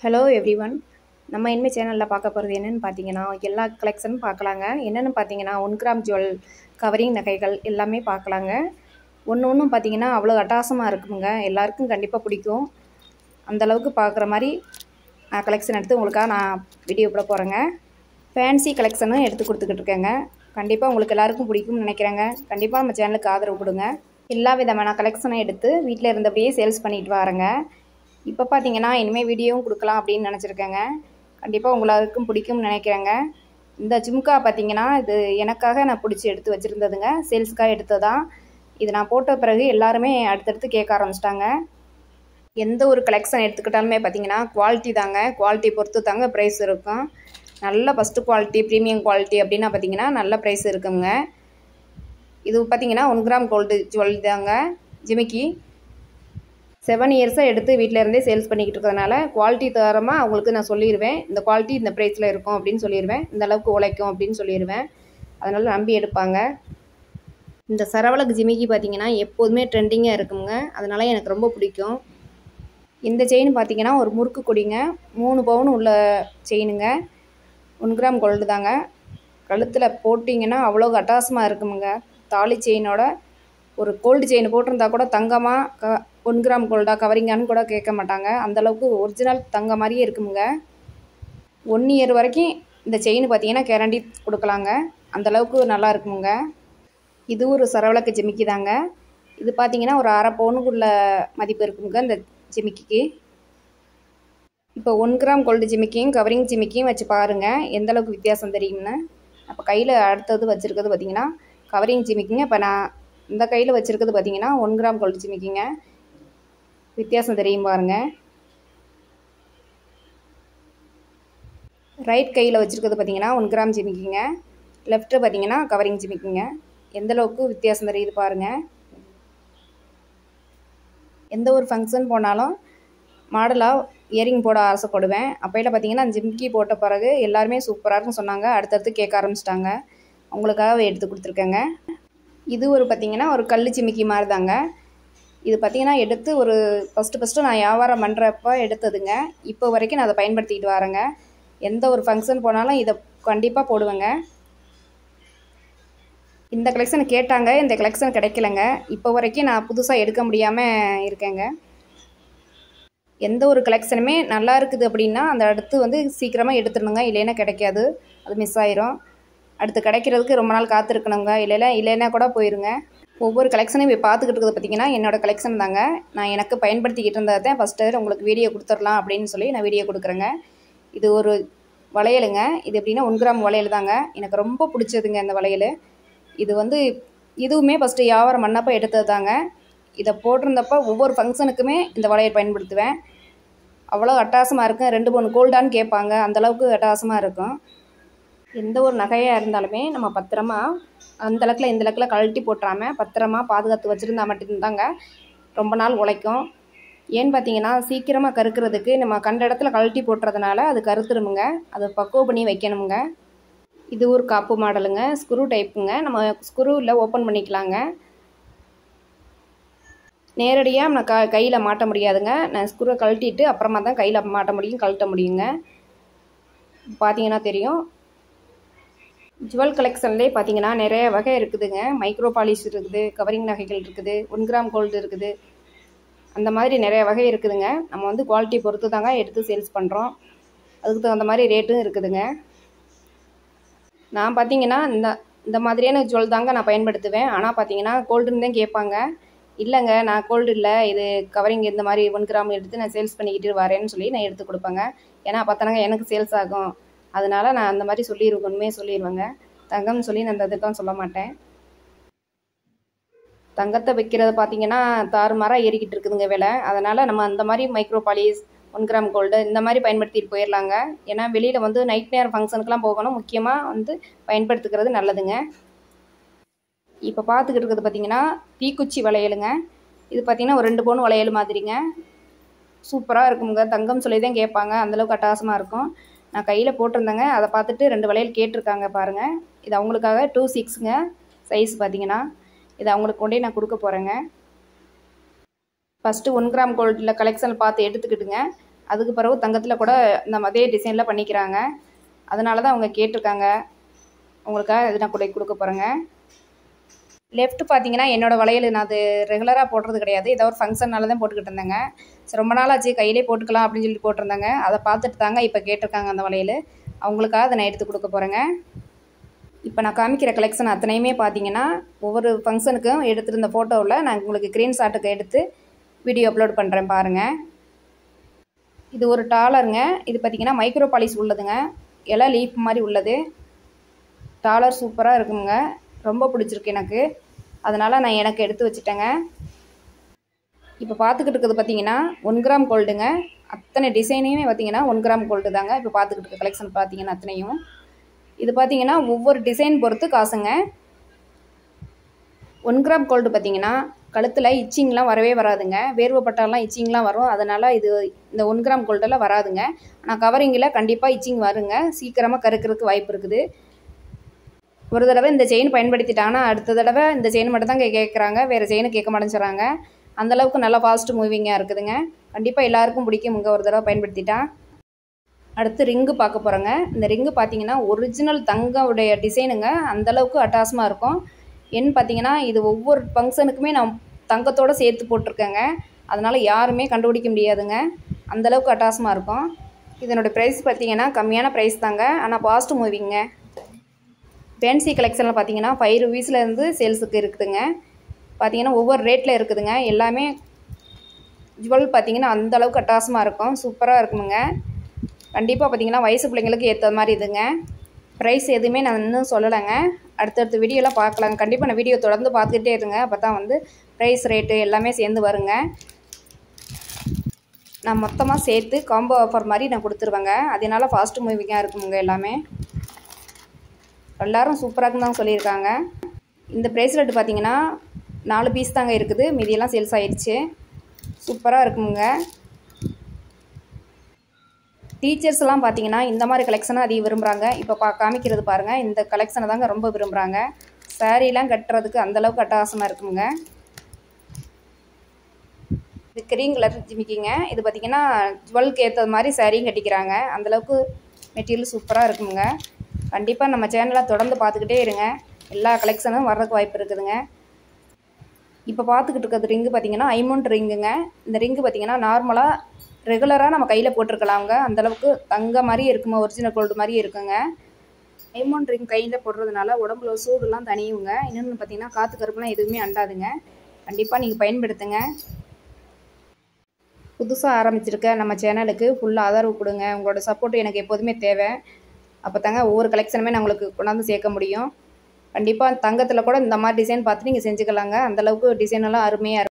hello every one நம்ம இனிமேல் சேனலில் பார்க்க போகிறது என்னென்னு பார்த்தீங்கன்னா எல்லா கலெக்ஷனும் பார்க்கலாங்க என்னென்னு பார்த்தீங்கன்னா ஒன் கிராம் ஜுவல் கவரிங் நகைகள் எல்லாமே பார்க்கலாங்க ஒன்று ஒன்றும் பார்த்தீங்கன்னா அவ்வளோ அட்டாசமாக இருக்குங்க எல்லாருக்கும் கண்டிப்பாக பிடிக்கும் அந்தளவுக்கு பார்க்குற மாதிரி நான் கலெக்ஷன் எடுத்து உங்களுக்காக நான் வீடியோ போட போகிறேங்க ஃபேன்சி கலெக்ஷனும் எடுத்து கொடுத்துக்கிட்டு இருக்கேங்க கண்டிப்பாக உங்களுக்கு எல்லாருக்கும் பிடிக்கும்னு நினைக்கிறேங்க கண்டிப்பாக நம்ம சேனலுக்கு ஆதரவு கொடுங்க எல்லா விதமான கலெக்ஷனும் எடுத்து வீட்டில் இருந்தபடியே சேல்ஸ் பண்ணிட்டு வரேங்க இப்போ பார்த்தீங்கன்னா இனிமேல் வீடியோவும் கொடுக்கலாம் அப்படின்னு நினச்சிருக்கேங்க கண்டிப்பாக உங்களுக்கு பிடிக்கும்னு நினைக்கிறேங்க இந்த ஜும்கா பார்த்தீங்கன்னா இது எனக்காக நான் பிடிச்சி எடுத்து வச்சுருந்ததுங்க சேல்ஸுக்காக எடுத்ததான் இது நான் போட்ட பிறகு எல்லாருமே அடுத்தடுத்து கேட்க ஆரம்பிச்சிட்டாங்க எந்த ஒரு கலெக்ஷன் எடுத்துக்கிட்டாலுமே பார்த்தீங்கன்னா குவாலிட்டி தாங்க குவாலிட்டி பொறுத்து தாங்க ப்ரைஸ் இருக்கும் நல்ல ஃபஸ்ட்டு குவாலிட்டி ப்ரீமியம் குவாலிட்டி அப்படின்னா பார்த்தீங்கன்னா நல்ல ப்ரைஸ் இருக்குங்க இது பார்த்தீங்கன்னா ஒன் கிராம் கோல்டு ஜுவல் தாங்க ஜிமிக்கி செவன் இயர்ஸாக எடுத்து வீட்டில் இருந்தே சேல்ஸ் பண்ணிக்கிட்டு இருக்கிறதுனால குவாலிட்டி தரமாக அவங்களுக்கு நான் சொல்லிடுவேன் இந்த குவாலிட்டி இந்த ப்ரைஸில் இருக்கும் அப்படின்னு சொல்லிடுவேன் இந்த அளவுக்கு உழைக்கும் அப்படின்னு சொல்லிடுவேன் அதனால் நம்பி எடுப்பாங்க இந்த சரவலக் ஜிமிக்கி பார்த்தீங்கன்னா எப்போதுமே ட்ரெண்டிங்காக இருக்குங்க அதனால் எனக்கு ரொம்ப பிடிக்கும் இந்த செயின் பார்த்தீங்கன்னா ஒரு முறுக்கு கொடிங்க மூணு பவுன் உள்ள செயினுங்க ஒன் கிராம் கோல்டு தாங்க கழுத்தில் போட்டிங்கன்னா அவ்வளோ அட்டாசமாக இருக்குமுங்க தாலி செயினோட ஒரு கோல்டு செயின் போட்டிருந்தா கூட தங்கமாக க ஒன் கிராம் கோல்டா கவரிங்கான்னு கூட கேட்க மாட்டாங்க அந்தளவுக்கு ஒரிஜினல் தங்க மாதிரியே இருக்குமுங்க ஒன் இயர் வரைக்கும் இந்த செயின் பார்த்தீங்கன்னா கேரண்டி கொடுக்கலாங்க அந்தளவுக்கு நல்லா இருக்குமுங்க இது ஒரு சரவலக்கு ஜிமிக்கி தாங்க இது பார்த்தீங்கன்னா ஒரு அரை பவுனுக்குள்ள மதிப்பு இருக்குங்க இந்த ஜிமிக்கிக்கு இப்போ ஒன் கிராம் கோல்டு ஜிமிக்கியும் கவரிங் ஜிமிக்கியும் வச்சு பாருங்கள் எந்த அளவுக்கு வித்தியாசம் தெரியும்னு அப்போ கையில் அடுத்தது வச்சுருக்கிறது பார்த்தீங்கன்னா கவரிங் ஜிமிக்கிங்க இப்போ நான் இந்த கையில் வச்சுருக்கிறது பார்த்தீங்கன்னா ஒன் கிராம் கோல்டு ஜிமிக்கிங்க வித்தியாசம் தெரியும் பாருங்க ரைட் கையில் வச்சுருக்கிறது பார்த்தீங்கன்னா ஒன் கிராம் ஜிமிக்கிங்க லெஃப்ட்டு பார்த்தீங்கன்னா கவரிங் ஜிமிக்கிங்க எந்த அளவுக்கு வித்தியாசம் தெரியுது பாருங்கள் எந்த ஒரு ஃபங்க்ஷன் போனாலும் மாடலாக இயரிங் போட ஆசைப்படுவேன் அப்பையில் பார்த்தீங்கன்னா ஜிம்கி போட்ட பிறகு எல்லாருமே சூப்பராக இருக்குன்னு சொன்னாங்க அடுத்தடுத்து கேட்க ஆரம்பிச்சிட்டாங்க அவங்களுக்காக எடுத்து கொடுத்துருக்கேங்க இது ஒரு பார்த்திங்கன்னா ஒரு கல் ஜிமிக்கி மாதிரி தாங்க இது பார்த்திங்கன்னா எடுத்து ஒரு ஃபஸ்ட்டு ஃபஸ்ட்டு நான் வியாபாரம் பண்ணுறப்ப எடுத்ததுங்க இப்போ வரைக்கும் நான் அதை பயன்படுத்திக்கிட்டு வரேங்க எந்த ஒரு ஃபங்க்ஷன் போனாலும் இதை கண்டிப்பாக போடுவேங்க இந்த கலெக்ஷன் கேட்டாங்க இந்த கலெக்ஷன் கிடைக்கலங்க இப்போ வரைக்கும் நான் புதுசாக எடுக்க முடியாமல் இருக்கேங்க எந்த ஒரு கலெக்ஷனுமே நல்லா இருக்குது அப்படின்னா அந்த அடுத்து வந்து சீக்கிரமாக எடுத்துடணுங்க இல்லைன்னா கிடைக்காது அது மிஸ் ஆயிரும் அடுத்து கிடைக்கிறதுக்கு ரொம்ப நாள் காத்திருக்கணுங்க இல்லைன்னா இல்லைன்னா கூட போயிருங்க ஒவ்வொரு கலெக்ஷனையும் இப்போ பார்த்துக்கிட்டு இருக்கிறது பார்த்தீங்கன்னா என்னோடய கலெக்ஷன் தாங்க நான் எனக்கு பயன்படுத்திக்கிட்டு இருந்ததை தான் ஃபஸ்ட்டு உங்களுக்கு வீடியோ கொடுத்துடலாம் அப்படின்னு சொல்லி நான் வீடியோ கொடுக்குறேங்க இது ஒரு வளையலுங்க இது எப்படின்னா ஒன் கிராம் வளையல் தாங்க எனக்கு ரொம்ப பிடிச்சதுங்க இந்த வளையல் இது வந்து இதுவுமே ஃபஸ்ட்டு வியாபாரம் பண்ணப்போ எடுத்தது தாங்க இதை போட்டிருந்தப்போ ஒவ்வொரு ஃபங்க்ஷனுக்குமே இந்த வளையல் பயன்படுத்துவேன் அவ்வளோ அட்டாசமாக இருக்கும் ரெண்டு மூணு கோல்டான்னு கேட்பாங்க அந்தளவுக்கு அட்டாசமாக இருக்கும் எந்த ஒரு நகையாக இருந்தாலுமே நம்ம பத்திரமா அந்த லக்கில் இந்த லக்கில் கழட்டி போட்டுறாமல் பத்திரமா பாதுகாத்து வச்சுருந்தா மட்டும்தாங்க ரொம்ப நாள் உழைக்கும் ஏன்னு பார்த்தீங்கன்னா சீக்கிரமாக கருக்கிறதுக்கு நம்ம கண்ட இடத்துல கழட்டி போட்டுறதுனால அது கருத்துருமுங்க அதை பக்குவ பண்ணி வைக்கணுமுங்க இது ஒரு காப்பு மாடலுங்க ஸ்க்ரூ டைப்புங்க நம்ம ஸ்க்ரூவில் ஓப்பன் பண்ணிக்கலாங்க நேரடியாக நான் க கையில் மாட்ட முடியாதுங்க நான் ஸ்க்ரூவை கழட்டிட்டு அப்புறமா தான் கையில் மாட்ட முடியும் கழட்ட முடியுங்க பார்த்தீங்கன்னா தெரியும் ஜுவல் கலெக்ஷன்லேயே பார்த்தீங்கன்னா நிறைய வகை இருக்குதுங்க மைக்ரோ பாலிஷ் இருக்குது கவரிங் நகைகள் இருக்குது ஒன் கிராம் கோல்டு இருக்குது அந்த மாதிரி நிறைய வகை இருக்குதுங்க நம்ம வந்து குவாலிட்டி பொறுத்து தாங்க எடுத்து சேல்ஸ் பண்ணுறோம் அதுக்கு தகுந்த மாதிரி ரேட்டும் இருக்குதுங்க நான் பார்த்தீங்கன்னா இந்த இந்த மாதிரியான ஜுவல் தாங்க நான் பயன்படுத்துவேன் ஆனால் பார்த்தீங்கன்னா கோல்டுன்னு தான் கேட்பாங்க இல்லைங்க நான் கோல்டு இல்லை இது கவரிங் இந்த மாதிரி ஒன் கிராம் எடுத்து நான் சேல்ஸ் பண்ணிக்கிட்டு வரேன்னு சொல்லி நான் எடுத்து கொடுப்பேங்க ஏன்னா பார்த்தனாங்க எனக்கு சேல்ஸ் ஆகும் அதனால நான் அந்த மாதிரி சொல்லிடுவேன் உண்மையே சொல்லிடுவேங்க தங்கம்னு சொல்லி நான் அந்த இதுக்கெலாம் சொல்ல மாட்டேன் தங்கத்தை வைக்கிறத பார்த்தீங்கன்னா தாறுமாறாக ஏறிக்கிட்டு இருக்குதுங்க விலை அதனால் நம்ம அந்த மாதிரி micro polish one gram gold இந்த மாதிரி பயன்படுத்திட்டு போயிடலாங்க ஏன்னா வெளியில் வந்து நைட் நேரம் ஃபங்க்ஷனுக்குலாம் போகணும் முக்கியமாக வந்து பயன்படுத்துக்கிறது நல்லதுங்க இப்போ பார்த்துக்கிட்டு இருக்கிறது பார்த்தீங்கன்னா தீக்குச்சி வளையலுங்க இது பார்த்தீங்கன்னா ஒரு ரெண்டு பவுன் வளையல் மாதிரிங்க சூப்பராக இருக்குங்க தங்கம் சொல்லி தான் கேட்பாங்க அந்தளவுக்கு அட்டகாசமாக இருக்கும் நான் கையில் போட்டிருந்தேங்க அதை பார்த்துட்டு ரெண்டு வளையல் கேட்டிருக்காங்க பாருங்கள் இது அவங்களுக்காக டூ சிக்ஸுங்க சைஸ் பார்த்தீங்கன்னா இது அவங்களுக்கு கொண்டே நான் கொடுக்க போகிறேங்க ஃபஸ்ட்டு ஒன் கிராம் கோல்டில் கலெக்ஷன் பார்த்து எடுத்துக்கிட்டுங்க அதுக்கு பிறகு தங்கத்தில் கூட இந்த அதே டிசைனில் பண்ணிக்கிறாங்க அதனால தான் அவங்க கேட்டிருக்காங்க உங்களுக்காக இது நான் கூட கொடுக்க போகிறேங்க லெஃப்ட் பார்த்தீங்கன்னா என்னோடய வளையல் நான் அது ரெகுலராக போடுறது கிடையாது ஏதோ ஒரு ஃபங்க்ஷனால தான் போட்டுக்கிட்டு இருந்தேங்க சரி ரொம்ப நாள் ஆச்சு கையிலே போட்டுக்கலாம் அப்படின்னு சொல்லிட்டு போட்டிருந்தாங்க அதை பார்த்துட்டு தாங்க இப்போ கேட்டிருக்காங்க அந்த வளையல் அவங்களுக்காக அதை நான் எடுத்து கொடுக்க போகிறேங்க இப்போ நான் காமிக்கிற கலெக்ஷன் அத்தனையுமே பார்த்தீங்கன்னா ஒவ்வொரு ஃபங்க்ஷனுக்கும் எடுத்திருந்த ஃபோட்டோவில் நான் உங்களுக்கு க்ரீன் ஷாட்டுக்கு எடுத்து வீடியோ அப்லோட் பண்ணுறேன் பாருங்கள் இது ஒரு டாலருங்க இது பார்த்தீங்கன்னா மைக்ரோ பாலிஸ் உள்ளதுங்க இலை லீஃப் மாதிரி உள்ளது டாலர் சூப்பராக இருக்குங்க ரொம்ப பிடிச்சிருக்கு எனக்கு அதனால் நான் எனக்கு எடுத்து வச்சுட்டேங்க இப்போ பார்த்துக்கிட்டு இருக்கிறது பார்த்தீங்கன்னா ஒன் கிராம் கோல்டுங்க அத்தனை டிசைனையுமே பார்த்தீங்கன்னா ஒன் கிராம் கோல்டு தாங்க இப்போ பார்த்துக்கிட்டு இருக்க கலெக்ஷன் பார்த்தீங்கன்னா அத்தனையும் இது பார்த்தீங்கன்னா ஒவ்வொரு டிசைன் பொறுத்து காசுங்க ஒன் கிராம் கோல்டு பார்த்தீங்கன்னா கழுத்தில் இச்சிங்லாம் வரவே வராதுங்க வேர்வைப்பட்டாலாம் இச்சிங்லாம் வரும் அதனால் இது இந்த ஒன் கிராம் கோல்டெல்லாம் வராதுங்க ஆனால் கவரிங்கில் கண்டிப்பாக இச்சிங் வருங்க சீக்கிரமாக கருக்கிறதுக்கு வாய்ப்பு இருக்குது ஒரு தடவை இந்த செயின் பயன்படுத்திட்டாங்கன்னா அடுத்த தடவை இந்த செயின் மட்டும் தான் கேட்குறாங்க வேறு செயினு கேட்க மாட்டேங்கிறாங்க அந்தளவுக்கு நல்லா ஃபாஸ்ட் மூவிங்காக இருக்குதுங்க கண்டிப்பாக எல்லாருக்கும் பிடிக்குமுங்க ஒரு தடவை பயன்படுத்திட்டா அடுத்து ரிங்கு பார்க்க போகிறோங்க இந்த ரிங்கு பார்த்தீங்கன்னா ஒரிஜினல் தங்கவுடைய டிசைனுங்க அந்தளவுக்கு அட்டாசமாக இருக்கும் என் பார்த்தீங்கன்னா இது ஒவ்வொரு ஃபங்க்ஷனுக்குமே நான் தங்கத்தோடு சேர்த்து போட்டிருக்கேங்க அதனால் யாருமே கண்டுபிடிக்க முடியாதுங்க அந்தளவுக்கு அட்டாசமாக இருக்கும் இதனோட ப்ரைஸ் பார்த்தீங்கன்னா கம்மியான ப்ரைஸ் தாங்க ஆனால் ஃபாஸ்ட் மூவிங்க ஃபேன்சி கலெக்ஷனில் பார்த்தீங்கன்னா ஃபைவ் ருபீஸ்லேருந்து சேல்ஸுக்கு இருக்குதுங்க பார்த்தீங்கன்னா ஒவ்வொரு ரேட்டில் இருக்குதுங்க எல்லாமே ஜுவல் பார்த்தீங்கன்னா அந்த அளவுக்கு அட்டாசமாக இருக்கும் சூப்பராக இருக்குமுங்க கண்டிப்பாக பார்த்தீங்கன்னா வயசு பிள்ளைங்களுக்கு ஏற்ற மாதிரி இதுங்க ப்ரைஸ் எதுவுமே நான் இன்னும் சொல்லலைங்க அடுத்தடுத்த வீடியோலாம் பார்க்கலாங்க கண்டிப்பாக நான் வீடியோ தொடர்ந்து பார்த்துக்கிட்டே இருங்க அப்போ தான் வந்து ப்ரைஸ் ரேட்டு எல்லாமே சேர்ந்து வருங்க நான் மொத்தமாக சேர்த்து காம்போ ஆஃபர் மாதிரி நான் கொடுத்துருவேங்க அதனால ஃபாஸ்ட் மூவிங்காக இருக்குங்க எல்லாமே எல்லோரும் சூப்பராக தான் சொல்லியிருக்காங்க இந்த ப்ரேஸ்லெட் பார்த்தீங்கன்னா நாலு பீஸ் தாங்க இருக்குது மீதியெல்லாம் சேல்ஸ் ஆயிடுச்சு சூப்பராக இருக்குங்க டீச்சர்ஸ்லாம் பார்த்தீங்கன்னா இந்த மாதிரி கலெக்ஷனை அதிகம் விரும்புகிறாங்க இப்போ பா காமிக்கிறது பாருங்கள் இந்த கலெக்ஷனை தாங்க ரொம்ப விரும்புகிறாங்க சாரீலாம் கட்டுறதுக்கு அந்தளவுக்கு அட்டகாசமாக இருக்குங்க இது கிரீன் கலர் ஜிமிக்கிங்க இது பார்த்திங்கன்னா ஜுவல்க்கு ஏற்ற மாதிரி சாரியும் கட்டிக்கிறாங்க அந்தளவுக்கு மெட்டீரியல் சூப்பராக இருக்குங்க கண்டிப்பாக நம்ம சேனலை தொடர்ந்து பார்த்துக்கிட்டே இருங்க எல்லா கலெக்ஷனும் வர்றதுக்கு வாய்ப்பு இருக்குதுங்க இப்போ பார்த்துக்கிட்டு இருக்கிறது ரிங்கு பார்த்தீங்கன்னா ஐமௌண்ட் ரிங்குங்க இந்த ரிங்கு பார்த்தீங்கன்னா நார்மலாக ரெகுலராக நம்ம கையில் போட்டிருக்கலாங்க அந்தளவுக்கு தங்க மாதிரி இருக்குமா ஒரிஜினல் கோல்டு மாதிரி இருக்குங்க டைமண்ட் ரிங் கையில் போடுறதுனால உடம்புல சூடுலாம் தனியுங்க இன்னொன்று பார்த்தீங்கன்னா காற்று கருப்புலாம் எதுவுமே அண்டாதுங்க கண்டிப்பாக நீங்கள் பயன்படுத்துங்க புதுசாக ஆரம்பிச்சிருக்க நம்ம சேனலுக்கு ஃபுல்லாக ஆதரவு கொடுங்க உங்களோட சப்போர்ட் எனக்கு எப்போதுமே தேவை அப்போ தாங்க ஒவ்வொரு கலெக்ஷனுமே நான் உங்களுக்கு கொண்டாந்து சேர்க்க முடியும் கண்டிப்பாக தங்கத்தில் கூட இந்த மாதிரி டிசைன் பார்த்து நீங்கள் செஞ்சுக்கலாங்க அந்தளவுக்கு டிசைன் எல்லாம் அருமையாக இருக்கும்